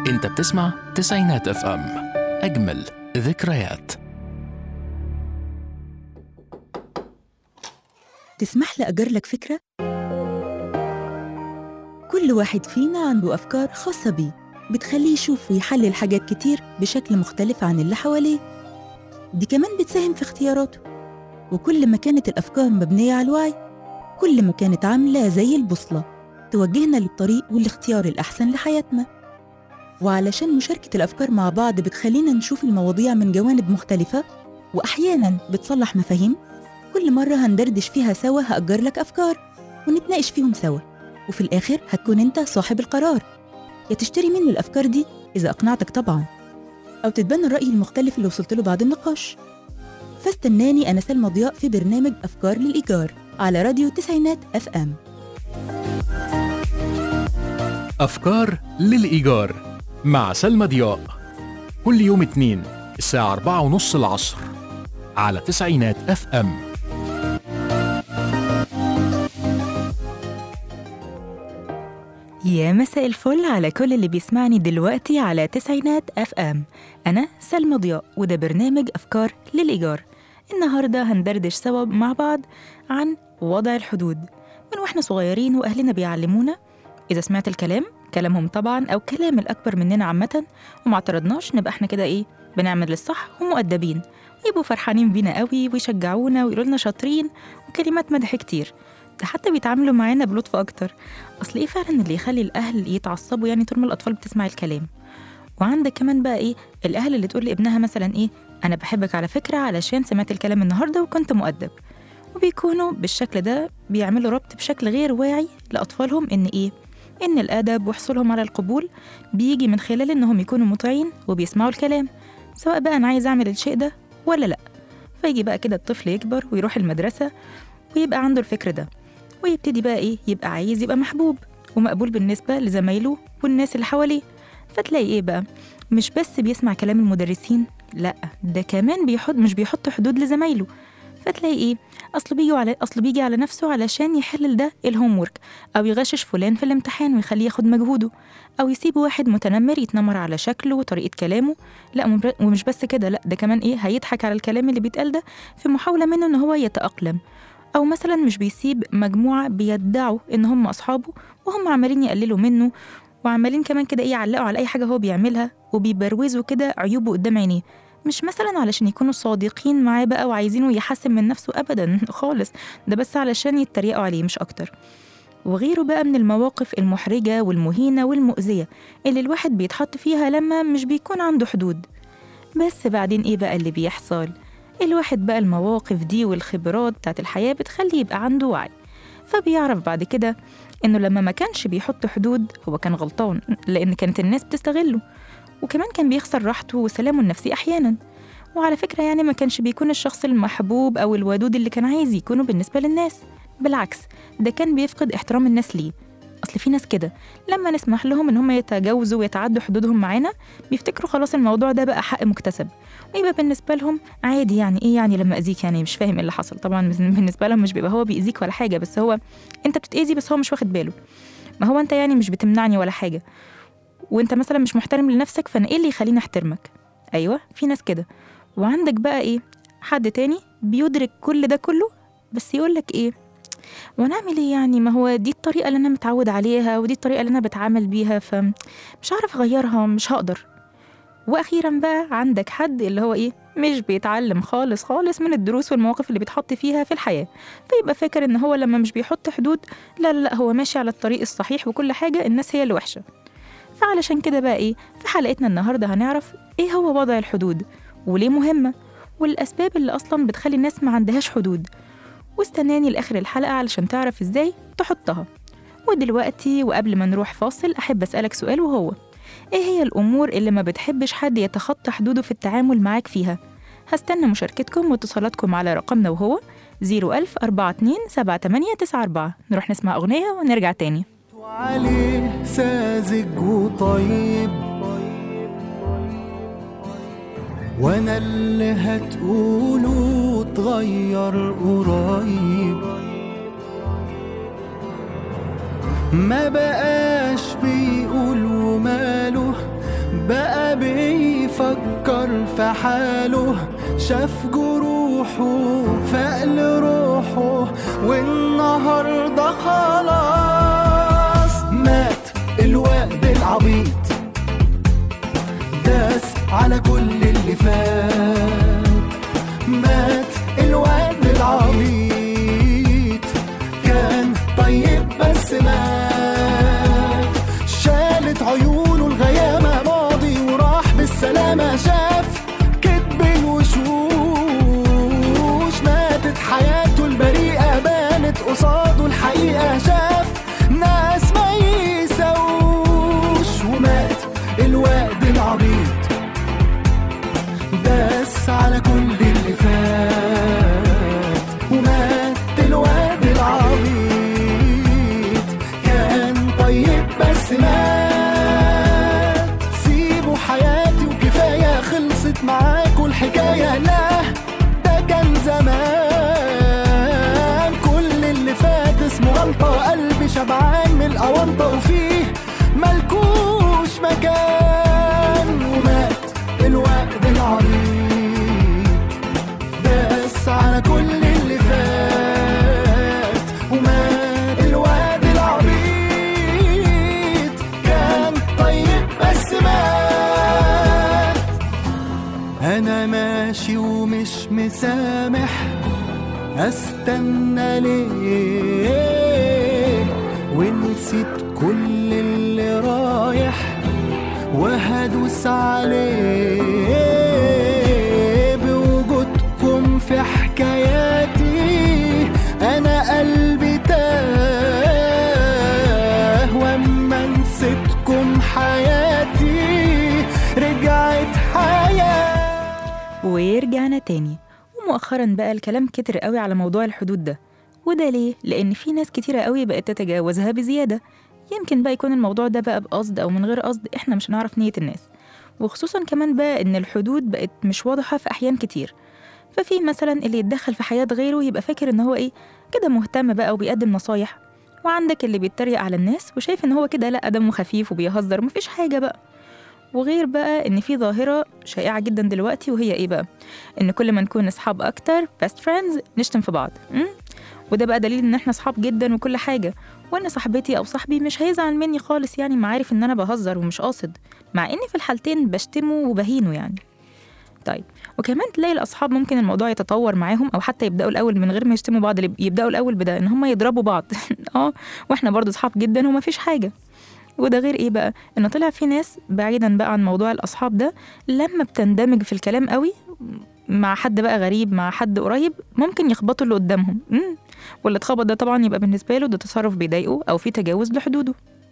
انت بتسمع تسعينات اف ام اجمل ذكريات تسمح لي أجر لك فكرة؟ كل واحد فينا عنده أفكار خاصة بيه بتخليه يشوف ويحلل حاجات كتير بشكل مختلف عن اللي حواليه دي كمان بتساهم في اختياراته وكل ما كانت الأفكار مبنية على الوعي كل ما كانت عاملة زي البوصلة توجهنا للطريق والاختيار الأحسن لحياتنا وعلشان مشاركة الأفكار مع بعض بتخلينا نشوف المواضيع من جوانب مختلفة وأحياناً بتصلح مفاهيم كل مرة هندردش فيها سوا هأجر لك أفكار ونتناقش فيهم سوا وفي الآخر هتكون أنت صاحب القرار يا تشتري مني الأفكار دي إذا أقنعتك طبعا أو تتبنى الرأي المختلف اللي وصلت له بعد النقاش فاستناني أنا سلمى ضياء في برنامج أفكار للإيجار على راديو تسعينات أف أم أفكار للإيجار مع سلمى ضياء كل يوم اثنين الساعة أربعة ونص العصر على تسعينات اف ام يا مساء الفل على كل اللي بيسمعني دلوقتي على تسعينات اف ام انا سلمى ضياء وده برنامج افكار للايجار النهارده هندردش سوا مع بعض عن وضع الحدود من واحنا صغيرين واهلنا بيعلمونا اذا سمعت الكلام كلامهم طبعا او كلام الاكبر مننا عامه وما اعترضناش نبقى احنا كده ايه بنعمل الصح ومؤدبين يبقوا فرحانين بينا قوي ويشجعونا ويقولوا لنا شاطرين وكلمات مدح كتير ده حتى بيتعاملوا معانا بلطف اكتر اصل ايه فعلا اللي يخلي الاهل يتعصبوا يعني طول ما الاطفال بتسمع الكلام وعندك كمان بقى ايه الاهل اللي تقول لابنها مثلا ايه انا بحبك على فكره علشان سمعت الكلام النهارده وكنت مؤدب وبيكونوا بالشكل ده بيعملوا ربط بشكل غير واعي لاطفالهم ان ايه ان الادب وحصولهم على القبول بيجي من خلال انهم يكونوا مطيعين وبيسمعوا الكلام سواء بقى انا عايز اعمل الشيء ده ولا لا فيجي بقى كده الطفل يكبر ويروح المدرسه ويبقى عنده الفكر ده ويبتدي بقى ايه يبقى عايز يبقى محبوب ومقبول بالنسبه لزمايله والناس اللي حواليه فتلاقي ايه بقى مش بس بيسمع كلام المدرسين لا ده كمان بيحط مش بيحط حدود لزمايله فتلاقي ايه اصل بيجي على اصل بيجي على نفسه علشان يحلل ده الهوم ورك او يغشش فلان في الامتحان ويخليه ياخد مجهوده او يسيب واحد متنمر يتنمر على شكله وطريقه كلامه لا مبر- ومش بس كده لا ده كمان ايه هيضحك على الكلام اللي بيتقال ده في محاوله منه ان هو يتاقلم او مثلا مش بيسيب مجموعه بيدعوا ان هم اصحابه وهم عمالين يقللوا منه وعمالين كمان كده ايه يعلقوا على اي حاجه هو بيعملها وبيبروزوا كده عيوبه قدام عينيه مش مثلا علشان يكونوا صادقين معاه بقى وعايزينه يحسن من نفسه ابدا خالص ده بس علشان يتريقوا عليه مش اكتر وغيره بقى من المواقف المحرجة والمهينة والمؤذية اللي الواحد بيتحط فيها لما مش بيكون عنده حدود بس بعدين ايه بقى اللي بيحصل الواحد بقى المواقف دي والخبرات بتاعت الحياة بتخليه يبقى عنده وعي فبيعرف بعد كده انه لما ما كانش بيحط حدود هو كان غلطان لان كانت الناس بتستغله وكمان كان بيخسر راحته وسلامه النفسي احيانا وعلى فكرة يعني ما كانش بيكون الشخص المحبوب أو الودود اللي كان عايز يكونه بالنسبة للناس بالعكس ده كان بيفقد احترام الناس ليه أصل في ناس كده لما نسمح لهم إن هم يتجاوزوا ويتعدوا حدودهم معانا بيفتكروا خلاص الموضوع ده بقى حق مكتسب ويبقى بالنسبة لهم عادي يعني إيه يعني لما أذيك يعني مش فاهم إيه اللي حصل طبعا بالنسبة لهم مش بيبقى هو بيأذيك ولا حاجة بس هو أنت بتتأذي بس هو مش واخد باله ما هو أنت يعني مش بتمنعني ولا حاجة وأنت مثلا مش محترم لنفسك فأنا إيه اللي يخليني أحترمك أيوة في ناس كده وعندك بقى ايه حد تاني بيدرك كل ده كله بس يقولك ايه وانا اعمل ايه يعني ما هو دي الطريقه اللي انا متعود عليها ودي الطريقه اللي انا بتعامل بيها فمش هعرف اغيرها مش هقدر واخيرا بقى عندك حد اللي هو ايه مش بيتعلم خالص خالص من الدروس والمواقف اللي بيتحط فيها في الحياه فيبقى فاكر ان هو لما مش بيحط حدود لا لا لا هو ماشي على الطريق الصحيح وكل حاجه الناس هي اللي وحشه فعلشان كده بقى ايه في حلقتنا النهارده هنعرف ايه هو وضع الحدود وليه مهمة والأسباب اللي أصلا بتخلي الناس ما عندهاش حدود واستناني لآخر الحلقة علشان تعرف إزاي تحطها ودلوقتي وقبل ما نروح فاصل أحب أسألك سؤال وهو إيه هي الأمور اللي ما بتحبش حد يتخطى حدوده في التعامل معاك فيها؟ هستنى مشاركتكم واتصالاتكم على رقمنا وهو 01000 42 7894 نروح نسمع أغنية ونرجع تاني وعليه ساذج وطيب وانا اللي هتقوله اتغير قريب ما بقاش بيقول وماله بقى بيفكر في حاله شاف جروحه فقل روحه والنهارده خلاص مات الواد العبيط داس على كل اللي فات مات الواد العبيط كان طيب بس مات شالت عيونه الغيامة ماضي وراح بالسلامة شاف كدب الوشوش ماتت حياته البريئة بانت قصاده الحقيقة شاف ناس ما يسوش ومات الواد العبيط داس على كل اللي فات ومات الواد العبيط كان طيب بس مات سيبوا حياتي وكفاية خلصت معاكوا الحكاية لا ده كان زمان كل اللي فات اسمه غلطة قلبي شبعان من الأونطة وفيه ملكوش مكان ومات الوقت العريض داس على كل اللي فات ومات الواد العبيط كان طيب بس مات انا ماشي ومش مسامح استنى ليه ونسيت كل اللي رايح وهدوس عليه بوجودكم في حكاياتي انا قلبي تاه واما نسيتكم حياتي رجعت حياه ورجعنا تاني ومؤخرا بقى الكلام كتر قوي على موضوع الحدود ده وده ليه؟ لأن في ناس كتيرة قوي بقت تتجاوزها بزيادة يمكن بقى يكون الموضوع ده بقى بقصد أو من غير قصد إحنا مش هنعرف نية الناس وخصوصا كمان بقى إن الحدود بقت مش واضحة في أحيان كتير ففي مثلا اللي يتدخل في حياة غيره يبقى فاكر إن هو إيه كده مهتم بقى وبيقدم نصايح وعندك اللي بيتريق على الناس وشايف إن هو كده لأ دمه خفيف وبيهزر ومفيش حاجة بقى وغير بقى إن في ظاهرة شائعة جدا دلوقتي وهي إيه بقى؟ إن كل ما نكون أصحاب أكتر best friends نشتم في بعض م? وده بقى دليل إن إحنا أصحاب جدا وكل حاجة وإن صاحبتي أو صاحبي مش هيزعل مني خالص يعني ما عارف إن أنا بهزر ومش قاصد مع إني في الحالتين بشتمه وبهينه يعني طيب وكمان تلاقي الأصحاب ممكن الموضوع يتطور معاهم أو حتى يبدأوا الأول من غير ما يشتموا بعض يبدأوا الأول بده إن هم يضربوا بعض اه وإحنا برضو أصحاب جدا ومفيش حاجة وده غير ايه بقى ان طلع في ناس بعيدا بقى عن موضوع الاصحاب ده لما بتندمج في الكلام قوي مع حد بقى غريب مع حد قريب ممكن يخبطوا اللي قدامهم مم. واللي اتخبط ده طبعا يبقى بالنسبه له ده تصرف بيضايقه او في تجاوز لحدوده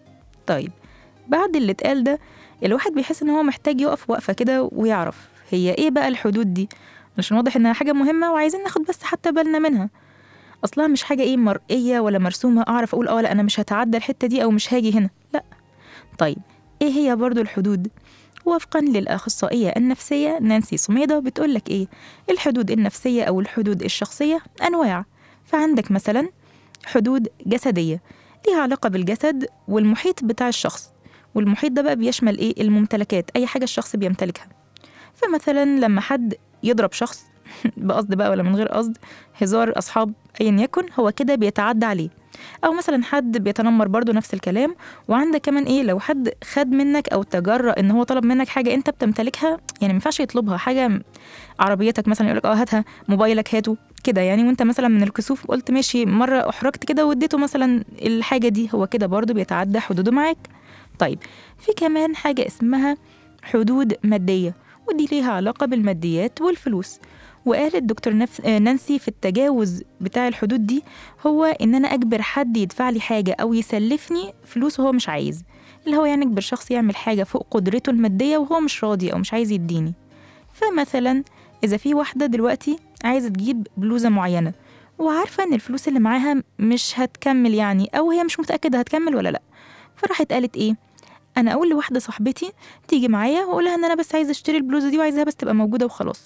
طيب بعد اللي اتقال ده الواحد بيحس ان هو محتاج يقف وقفه كده ويعرف هي ايه بقى الحدود دي علشان واضح انها حاجه مهمه وعايزين ناخد بس حتى بالنا منها اصلها مش حاجه ايه مرئيه ولا مرسومه اعرف اقول اه لا انا مش هتعدى الحته دي او مش هاجي هنا لا طيب ايه هي برضو الحدود وفقا للأخصائية النفسية نانسي صميدة بتقول لك إيه الحدود النفسية أو الحدود الشخصية أنواع فعندك مثلا حدود جسدية ليها علاقة بالجسد والمحيط بتاع الشخص والمحيط ده بقى بيشمل إيه الممتلكات أي حاجة الشخص بيمتلكها فمثلا لما حد يضرب شخص بقصد بقى ولا من غير قصد هزار أصحاب أيا يكن هو كده بيتعدى عليه او مثلا حد بيتنمر برضو نفس الكلام وعندك كمان ايه لو حد خد منك او تجرأ ان هو طلب منك حاجه انت بتمتلكها يعني ما ينفعش يطلبها حاجه عربيتك مثلا يقول لك اه هاتها موبايلك هاته كده يعني وانت مثلا من الكسوف قلت ماشي مره احرجت كده واديته مثلا الحاجه دي هو كده برضو بيتعدى حدوده معاك طيب في كمان حاجه اسمها حدود ماديه ودي ليها علاقه بالماديات والفلوس وقالت دكتور نفس نانسي في التجاوز بتاع الحدود دي هو ان انا اجبر حد يدفع لي حاجه او يسلفني فلوس وهو مش عايز اللي هو يعني اجبر شخص يعمل حاجه فوق قدرته الماديه وهو مش راضي او مش عايز يديني فمثلا اذا في واحده دلوقتي عايزه تجيب بلوزه معينه وعارفه ان الفلوس اللي معاها مش هتكمل يعني او هي مش متاكده هتكمل ولا لا فراحت قالت ايه انا اقول لواحده صاحبتي تيجي معايا واقول لها ان انا بس عايزه اشتري البلوزه دي وعايزاها بس تبقى موجوده وخلاص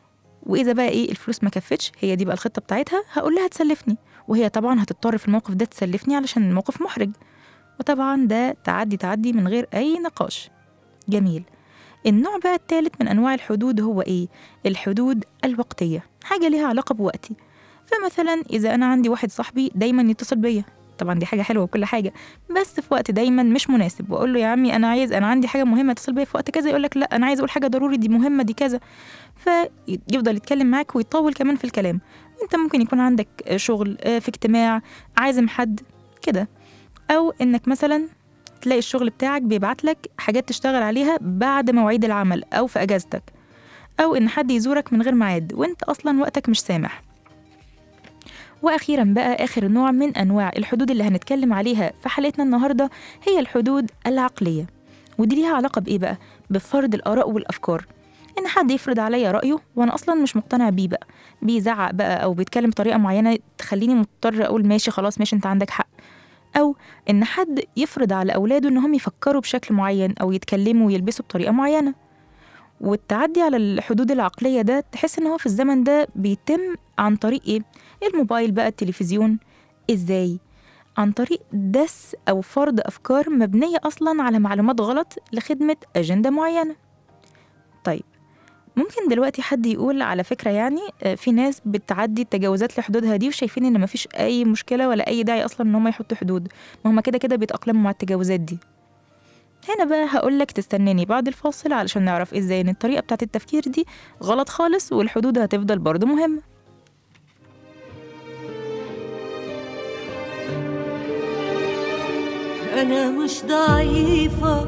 واذا بقى ايه الفلوس ما كفتش هي دي بقى الخطه بتاعتها هقول لها تسلفني وهي طبعا هتضطر في الموقف ده تسلفني علشان الموقف محرج وطبعا ده تعدي تعدي من غير اي نقاش جميل النوع بقى الثالث من أنواع الحدود هو إيه؟ الحدود الوقتية حاجة ليها علاقة بوقتي فمثلا إذا أنا عندي واحد صاحبي دايما يتصل بيا طبعا دي حاجة حلوة وكل حاجة بس في وقت دايما مش مناسب وأقول له يا عمي أنا عايز أنا عندي حاجة مهمة اتصل بيا في وقت كذا يقول لك لا أنا عايز أقول حاجة ضروري دي مهمة دي كذا فيفضل يتكلم معاك ويطول كمان في الكلام انت ممكن يكون عندك شغل آه، في اجتماع عازم حد كده او انك مثلا تلاقي الشغل بتاعك بيبعت لك حاجات تشتغل عليها بعد مواعيد العمل او في اجازتك او ان حد يزورك من غير ميعاد وانت اصلا وقتك مش سامح واخيرا بقى اخر نوع من انواع الحدود اللي هنتكلم عليها في حلقتنا النهارده هي الحدود العقليه ودي ليها علاقه بايه بقى بفرض الاراء والافكار ان حد يفرض عليا رايه وانا اصلا مش مقتنع بيه بقى بيزعق بقى او بيتكلم بطريقه معينه تخليني مضطر اقول ماشي خلاص ماشي انت عندك حق او ان حد يفرض على اولاده انهم يفكروا بشكل معين او يتكلموا ويلبسوا بطريقه معينه والتعدي على الحدود العقليه ده تحس ان هو في الزمن ده بيتم عن طريق ايه الموبايل بقى التلفزيون ازاي عن طريق دس او فرض افكار مبنيه اصلا على معلومات غلط لخدمه اجنده معينه طيب ممكن دلوقتي حد يقول على فكرة يعني آه، في ناس بتعدي التجاوزات لحدودها دي وشايفين ان مفيش اي مشكلة ولا اي داعي اصلا ان هم يحطوا حدود ما هم كده كده بيتأقلموا مع التجاوزات دي هنا بقى هقولك تستناني بعد الفاصل علشان نعرف ازاي ان الطريقة بتاعت التفكير دي غلط خالص والحدود هتفضل برضه مهمة أنا مش ضعيفة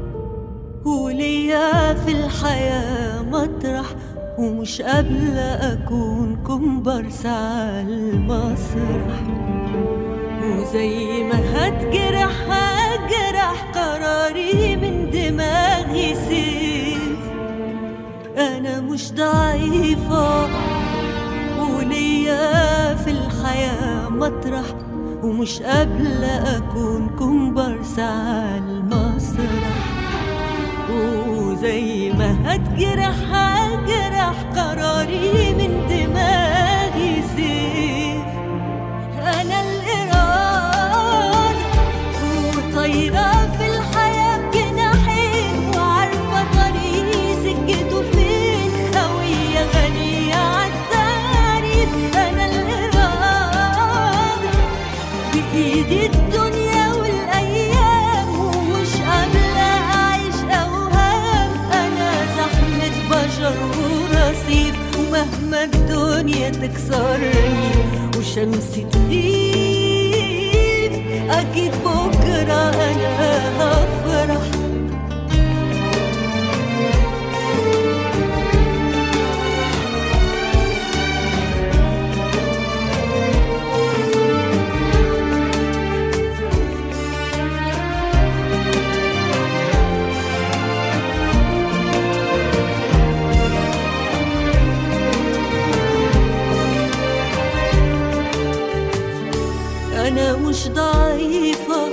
وليا في الحياة مطرح ومش قابلة أكون كومبارس على المسرح وزي ما هتجرح هجرح قراري من دماغي سيف أنا مش ضعيفة وليا في الحياة مطرح ومش قابلة أكون كومبارس على المسرح وزي ما هتجرح هجرح قراري من دماغي سيف أنا الإرادة وطايرة في الحياة بجناحين وعارفة طريقي سكته فين هوية غنية عالتعريف أنا الإرادة بإيدي الدنيا والأيام ومش قابلة أعيش أوهام أنا زحمة بشر ورصيف ومهما الدنيا تكسرني وشمسي تغيب أكيد بكرة أنا هفرح أنا مش ضعيفة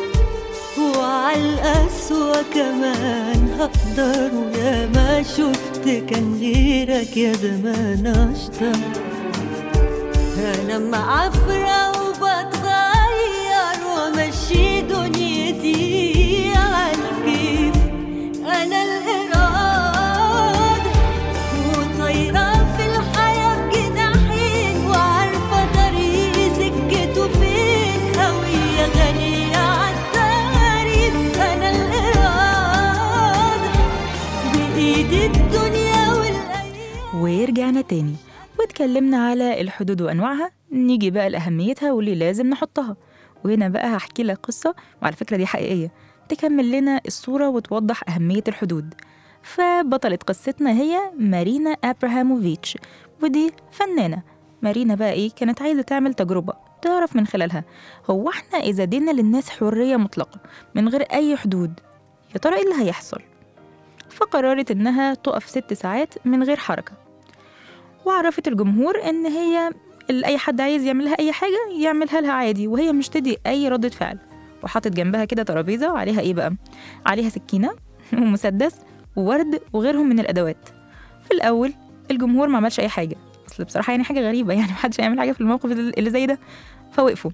وعالقسوة كمان هقدر ويا ما شفت كان غيرك يا زمان أشطر أنا معفرة وبتغير ومشي دنيتي عالكيف أنا الإرادة وطايرة في الحياة بجناحين وعارفة طريقي سكته فين هوية غنية عالتعريف أنا الإرادة بإيدي الدنيا والأيام ورجعنا تاني واتكلمنا على الحدود وانواعها نيجي بقى لاهميتها واللي لازم نحطها وهنا بقى هحكي لك قصه وعلى فكره دي حقيقيه تكمل لنا الصوره وتوضح اهميه الحدود فبطلة قصتنا هي مارينا ابراهاموفيتش ودي فنانه مارينا بقى ايه كانت عايزه تعمل تجربه تعرف من خلالها هو احنا اذا ادينا للناس حريه مطلقه من غير اي حدود يا ترى ايه اللي هيحصل فقررت انها تقف ست ساعات من غير حركه وعرفت الجمهور ان هي اللي اي حد عايز يعملها اي حاجه يعملها لها عادي وهي مش تدي اي ردة فعل وحطت جنبها كده ترابيزه وعليها ايه بقى عليها سكينه ومسدس وورد وغيرهم من الادوات في الاول الجمهور ما عملش اي حاجه اصل بصراحه يعني حاجه غريبه يعني محدش هيعمل حاجه في الموقف اللي زي ده فوقفوا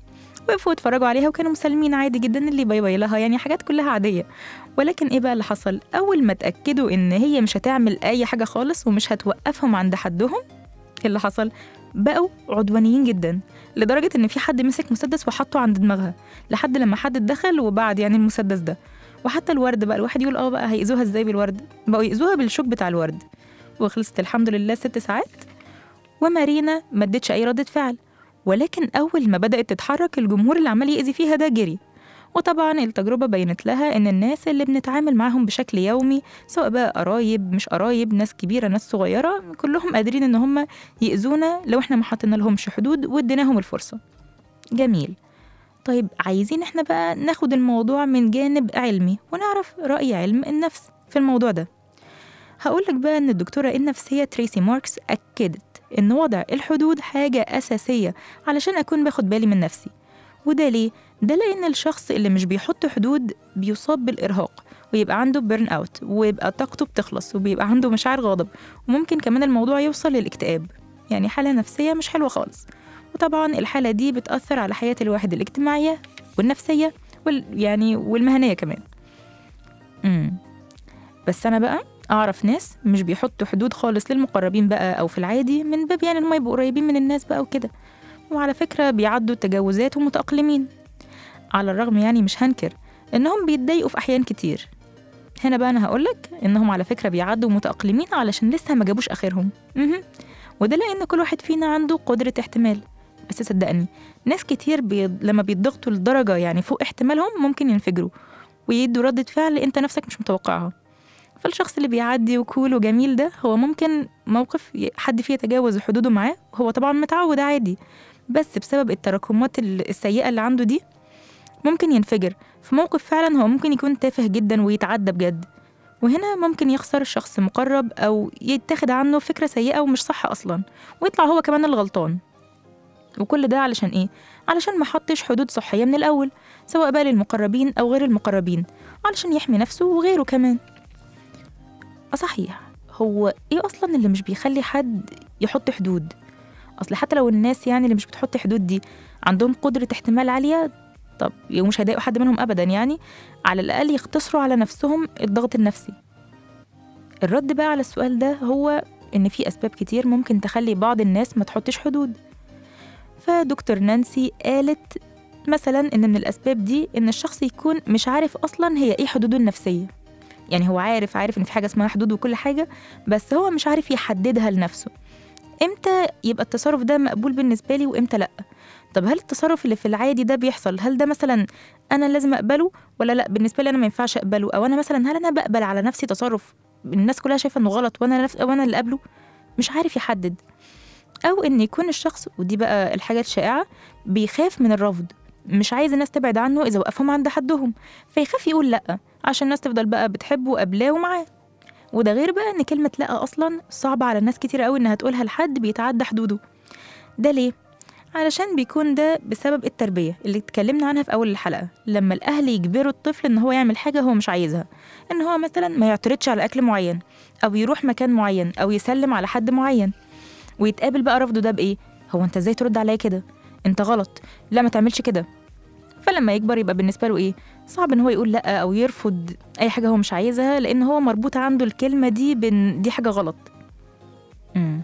وقفوا اتفرجوا عليها وكانوا مسالمين عادي جدا اللي باي باي لها يعني حاجات كلها عادية ولكن ايه بقى اللي حصل أول ما اتأكدوا إن هي مش هتعمل أي حاجة خالص ومش هتوقفهم عند حدهم ايه اللي حصل بقوا عدوانيين جدا لدرجة إن في حد مسك مسدس وحطه عند دماغها لحد لما حد دخل وبعد يعني المسدس ده وحتى الورد بقى الواحد يقول اه بقى هيأذوها ازاي بالورد بقوا يأذوها بالشوك بتاع الورد وخلصت الحمد لله ست ساعات ومارينا ما ادتش اي ردة فعل ولكن اول ما بدأت تتحرك الجمهور اللي عمال يأذي فيها ده جري وطبعا التجربة بينت لها إن الناس اللي بنتعامل معاهم بشكل يومي سواء بقى قرايب مش قرايب ناس كبيرة ناس صغيرة كلهم قادرين إن هم يأذونا لو إحنا ما حطينا لهمش حدود واديناهم الفرصة جميل طيب عايزين إحنا بقى ناخد الموضوع من جانب علمي ونعرف رأي علم النفس في الموضوع ده هقولك بقى إن الدكتورة النفسية تريسي ماركس أكدت إن وضع الحدود حاجة أساسية علشان أكون باخد بالي من نفسي وده ليه؟ ده لأن الشخص اللي مش بيحط حدود بيصاب بالإرهاق ويبقى عنده بيرن أوت ويبقى طاقته بتخلص وبيبقى عنده مشاعر غضب وممكن كمان الموضوع يوصل للاكتئاب يعني حالة نفسية مش حلوة خالص وطبعا الحالة دي بتأثر على حياة الواحد الاجتماعية والنفسية وال يعني والمهنية كمان امم بس أنا بقى أعرف ناس مش بيحطوا حدود خالص للمقربين بقى أو في العادي من باب يعني إن هما يبقوا قريبين من الناس بقى وكده وعلى فكرة بيعدوا التجاوزات ومتأقلمين على الرغم يعني مش هنكر إنهم بيتضايقوا في أحيان كتير هنا بقى أنا هقولك إنهم على فكرة بيعدوا متأقلمين علشان لسه ما جابوش آخرهم مهم. وده لأن كل واحد فينا عنده قدرة احتمال بس صدقني ناس كتير بيض... لما بيضغطوا لدرجة يعني فوق احتمالهم ممكن ينفجروا ويدوا ردة فعل أنت نفسك مش متوقعها فالشخص اللي بيعدي وكول وجميل ده هو ممكن موقف ي- حد فيه يتجاوز حدوده معاه هو طبعا متعود عادي بس بسبب التراكمات ال- السيئة اللي عنده دي ممكن ينفجر في موقف فعلا هو ممكن يكون تافه جدا ويتعدى بجد وهنا ممكن يخسر شخص مقرب أو يتاخد عنه فكرة سيئة ومش صح أصلا ويطلع هو كمان الغلطان وكل ده علشان إيه؟ علشان ما حطش حدود صحية من الأول سواء بقى للمقربين أو غير المقربين علشان يحمي نفسه وغيره كمان صحيح هو ايه اصلا اللي مش بيخلي حد يحط حدود اصل حتى لو الناس يعني اللي مش بتحط حدود دي عندهم قدرة احتمال عالية طب ومش هيضايقوا حد منهم ابدا يعني على الاقل يقتصروا على نفسهم الضغط النفسي الرد بقى على السؤال ده هو ان في اسباب كتير ممكن تخلي بعض الناس ما تحطش حدود فدكتور نانسي قالت مثلا ان من الاسباب دي ان الشخص يكون مش عارف اصلا هي ايه حدوده النفسيه يعني هو عارف عارف ان في حاجه اسمها حدود وكل حاجه بس هو مش عارف يحددها لنفسه امتى يبقى التصرف ده مقبول بالنسبه لي وامتى لا طب هل التصرف اللي في العادي ده بيحصل هل ده مثلا انا لازم اقبله ولا لا بالنسبه لي انا ما ينفعش اقبله او انا مثلا هل انا بقبل على نفسي تصرف الناس كلها شايفه انه غلط وانا نفس وانا اللي قبله مش عارف يحدد او ان يكون الشخص ودي بقى الحاجه الشائعه بيخاف من الرفض مش عايز الناس تبعد عنه اذا وقفهم عند حدهم فيخاف يقول لا عشان الناس تفضل بقى بتحبه وقبلاه ومعاه وده غير بقى ان كلمه لا اصلا صعبه على ناس كتير قوي انها تقولها لحد بيتعدى حدوده ده ليه علشان بيكون ده بسبب التربيه اللي اتكلمنا عنها في اول الحلقه لما الاهل يجبروا الطفل ان هو يعمل حاجه هو مش عايزها ان هو مثلا ما يعترضش على اكل معين او يروح مكان معين او يسلم على حد معين ويتقابل بقى رفضه ده بايه هو انت ازاي ترد عليا كده انت غلط لا ما تعملش كده فلما يكبر يبقى بالنسبه له ايه صعب ان هو يقول لا او يرفض اي حاجه هو مش عايزها لان هو مربوط عنده الكلمه دي بان دي حاجه غلط امم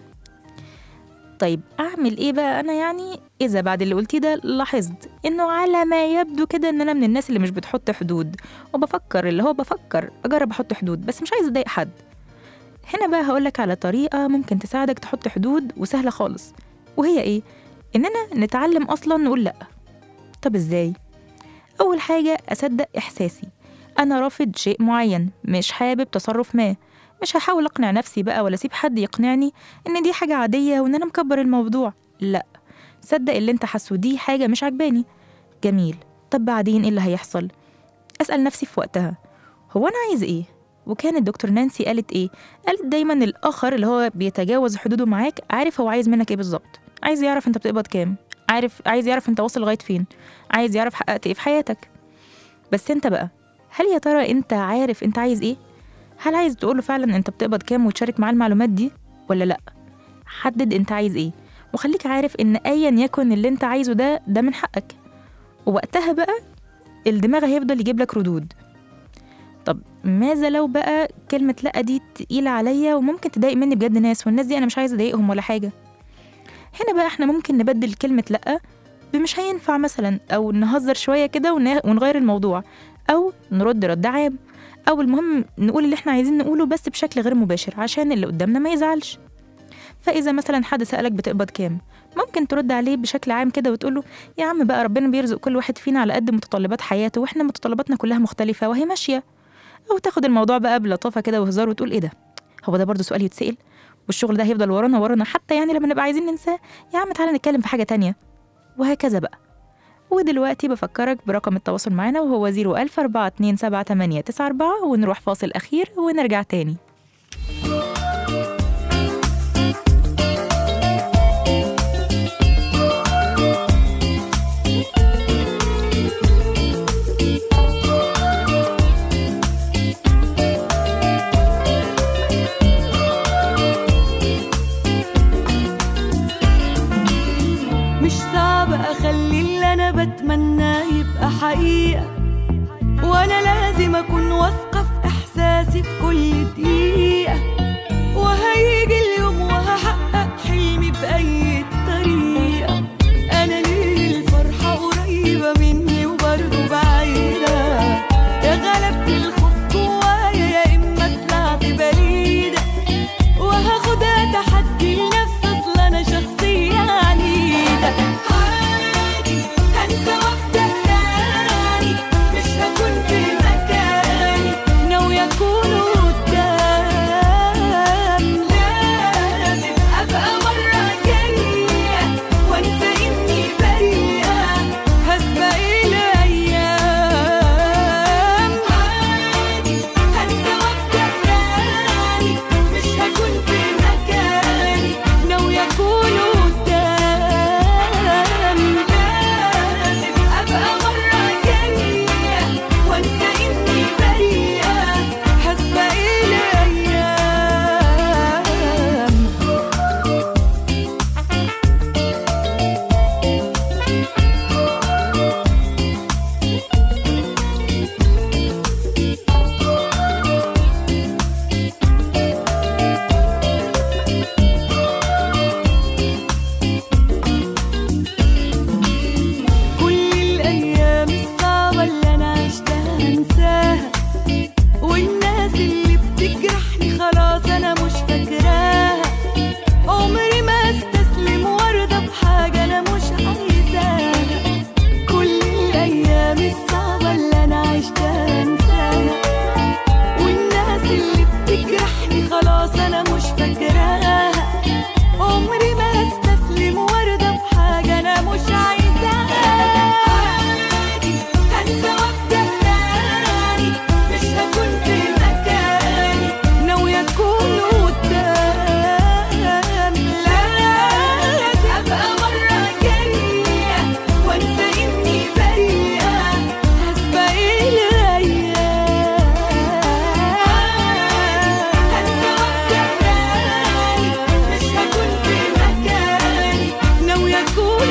طيب اعمل ايه بقى انا يعني اذا بعد اللي قلتيه ده لاحظت انه على ما يبدو كده ان انا من الناس اللي مش بتحط حدود وبفكر اللي هو بفكر اجرب احط حدود بس مش عايزه اضايق حد هنا بقى هقولك على طريقه ممكن تساعدك تحط حدود وسهله خالص وهي ايه اننا نتعلم اصلا نقول لا طب ازاي اول حاجه اصدق احساسي انا رافض شيء معين مش حابب تصرف ما مش هحاول اقنع نفسي بقى ولا اسيب حد يقنعني ان دي حاجه عاديه وان انا مكبر الموضوع لا صدق اللي انت حاسه دي حاجه مش عجباني جميل طب بعدين ايه اللي هيحصل اسال نفسي في وقتها هو انا عايز ايه وكانت دكتور نانسي قالت ايه قالت دايما الاخر اللي هو بيتجاوز حدوده معاك عارف هو عايز منك ايه بالظبط عايز يعرف انت بتقبض كام عارف عايز يعرف انت واصل لغايه فين عايز يعرف حققت ايه في حياتك بس انت بقى هل يا ترى انت عارف انت عايز ايه هل عايز تقوله فعلا انت بتقبض كام وتشارك معاه المعلومات دي ولا لا حدد انت عايز ايه وخليك عارف ان ايا يكن اللي انت عايزه ده ده من حقك ووقتها بقى الدماغ هيفضل يجيب لك ردود طب ماذا لو بقى كلمة لأ دي تقيلة عليا وممكن تضايق مني بجد ناس والناس دي أنا مش عايزة أضايقهم ولا حاجة هنا بقى احنا ممكن نبدل كلمة لأ بمش هينفع مثلا أو نهزر شوية كده ون- ونغير الموضوع أو نرد رد عام أو المهم نقول اللي احنا عايزين نقوله بس بشكل غير مباشر عشان اللي قدامنا ما يزعلش فإذا مثلا حد سألك بتقبض كام ممكن ترد عليه بشكل عام كده وتقوله يا عم بقى ربنا بيرزق كل واحد فينا على قد متطلبات حياته واحنا متطلباتنا كلها مختلفة وهي ماشية أو تاخد الموضوع بقى بلطافة كده وهزار وتقول إيه ده هو ده برضه سؤال يتسأل والشغل ده هيفضل ورانا ورانا حتى يعني لما نبقى عايزين ننساه يا عم تعالى نتكلم في حاجة تانية وهكذا بقى ودلوقتي بفكرك برقم التواصل معنا وهو 014278894 ونروح فاصل أخير ونرجع تاني مش صعب اخلي اللي انا بتمناه يبقى حقيقة وانا لازم اكون واثقة في احساسي في كل دقيقة وهيجي اليوم وهحقق حلمي بأي طريقة انا ليه الفرحة قريبة مني وبرضه بعيدة يا غلبت الخوف جوايا يا اما طلعت بريدة وهاخدها تحدي لنفسي اصل انا شخصية عنيدة عادي هنسى وابدا تاني مش هكون في مكاني ناوية اكون قدام لازم ابقى مرة جاية وانسى اني بريئة هسبق الايام عادي هنسى وابدا تاني مش هكون في مكاني ناوية اكون قدام لازم ابقى مرة جاية وانسى اني بريئة هسبق الايام كل الأيام الصعبة اللي أنا عشتها هنساها والناس اللي بتجرحني خلاص أنا مش فاكراها عمري ما استسلم وارضى بحاجة أنا مش عايزاها كل الأيام الصعبة اللي أنا عشتها هنساها والناس اللي بتجرحني خلاص أنا مش فاكراها عمري ما استسلم وارضى بحاجة أنا مش عايزاها عادي هنسى وابدأ تاني مش هكون في مكاني ناوية أكون قدام لازم أبقى مرة جاية وأنسى إني بريئة هسبق الأيام هنسى وابدأ تاني مش هكون في مكاني ناوية أكون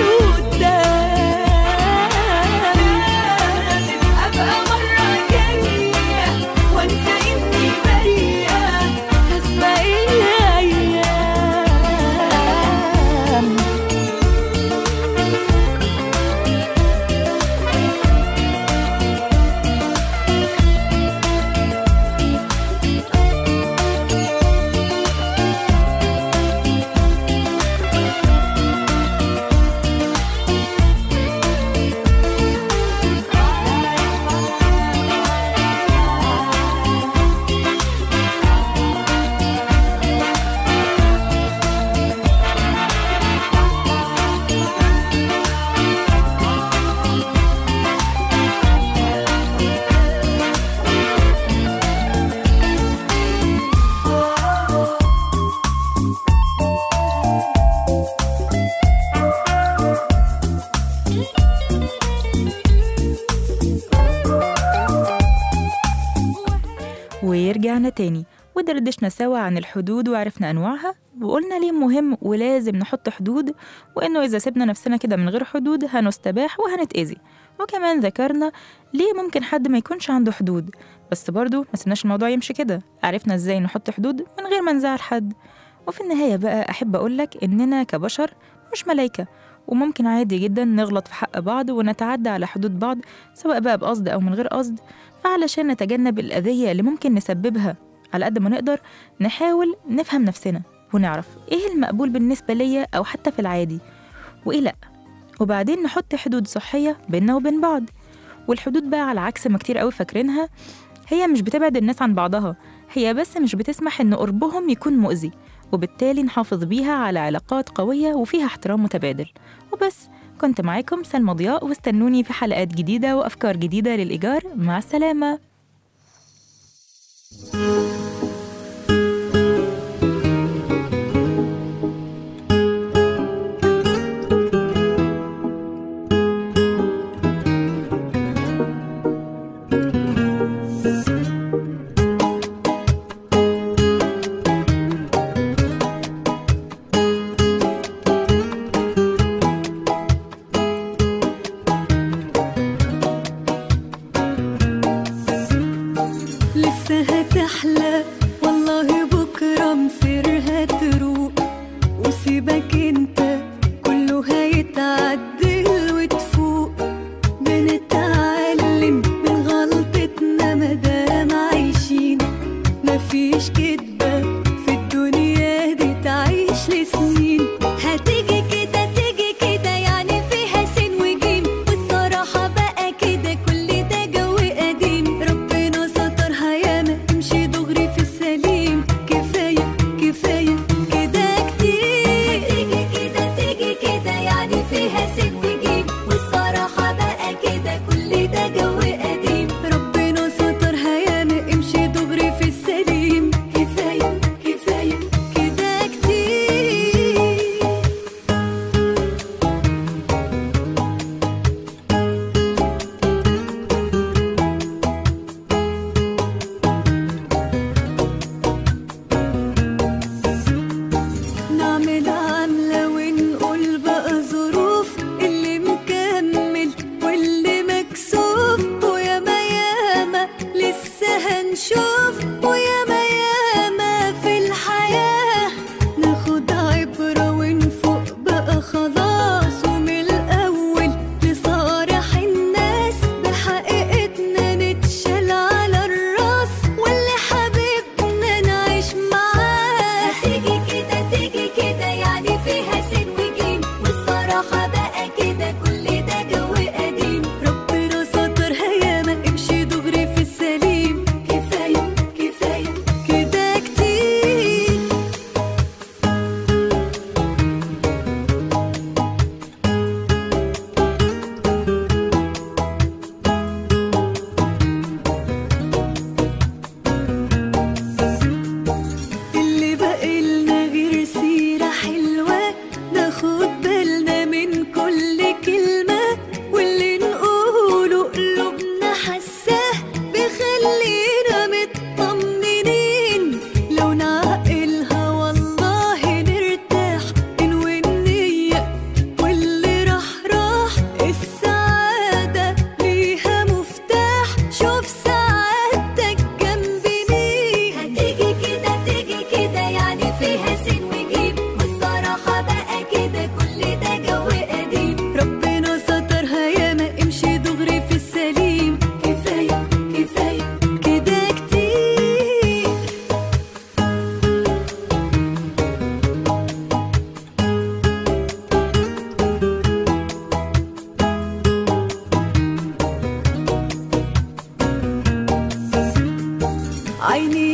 قدام لازم أبقى مرة جاية وأنسى إني بريئة هسبق الأيام ورجعنا تاني ودردشنا سوا عن الحدود وعرفنا أنواعها وقلنا ليه مهم ولازم نحط حدود وإنه إذا سيبنا نفسنا كده من غير حدود هنستباح وهنتأذي وكمان ذكرنا ليه ممكن حد ما يكونش عنده حدود بس برضو ما سيبناش الموضوع يمشي كده عرفنا ازاي نحط حدود من غير ما نزعل حد وفي النهاية بقى أحب أقولك إننا كبشر مش ملايكة وممكن عادي جدا نغلط في حق بعض ونتعدى على حدود بعض سواء بقى بقصد أو من غير قصد فعلشان نتجنب الأذية اللي ممكن نسببها على قد ما نقدر نحاول نفهم نفسنا ونعرف إيه المقبول بالنسبة ليا أو حتى في العادي وإيه لأ وبعدين نحط حدود صحية بيننا وبين بعض والحدود بقى على عكس ما كتير قوي فاكرينها هي مش بتبعد الناس عن بعضها هي بس مش بتسمح إن قربهم يكون مؤذي وبالتالي نحافظ بيها على علاقات قوية وفيها احترام متبادل وبس كنت معاكم سلمى ضياء واستنوني في حلقات جديدة وأفكار جديدة للإيجار مع السلامة لسه هتحلى والله بكرة مصيرها تروق وسيبك انت كله هيتعدل وتفوق بنتعلم من غلطتنا مادام عايشين مفيش كدبة في الدنيا دي تعيش لسنين هتيجي كده تيجي كده يعني فيها سين وجيم والصراحة بقى كده كل ده جو قديم ربنا سترها ياما امشي دغري في السليم كفاية كفاية كده كتير هتيجي كده تيجي كده يعني فيها سين وجيم والصراحة بقى كده كل ده جو قديم ربنا سترها ياما امشي دغري في السليم كفاية كفاية كده كتير نعمل عاملة ونقول بقى ظروف اللي مكمل واللي مكسوف وياما ياما لسه هنشوف وياما ياما في الحياة ناخد عبرة ونفوق بقى خلاص ومن الأول لصالح الناس بحقيقتنا نتشال على الراس واللي حبيبنا نعيش معاه هتيجي كده تيجي كده يعني فيها سين وجيم والصراحة بقى كده كل ده جو قديم ربنا سترها ياما امشي دغري في السليم كفاية كفاية كده كتير اللي بقالنا غير سيرة حلوة ناخد بالنا من كل كلمة واللي نقوله قلوبنا حساه بيخلينا مطمنين لو نعقلها والله نرتاح ننوي النية واللي راح راح السعادة ليها مفتاح شوف سعادتك جنب مين هتيجي كده تيجي كده يعني فيها سين وجيم والصراحة بقى كده كل ده جو قديم ربنا سترها ياما امشي دغري في السليم كفاية كفاية كده كتير عيني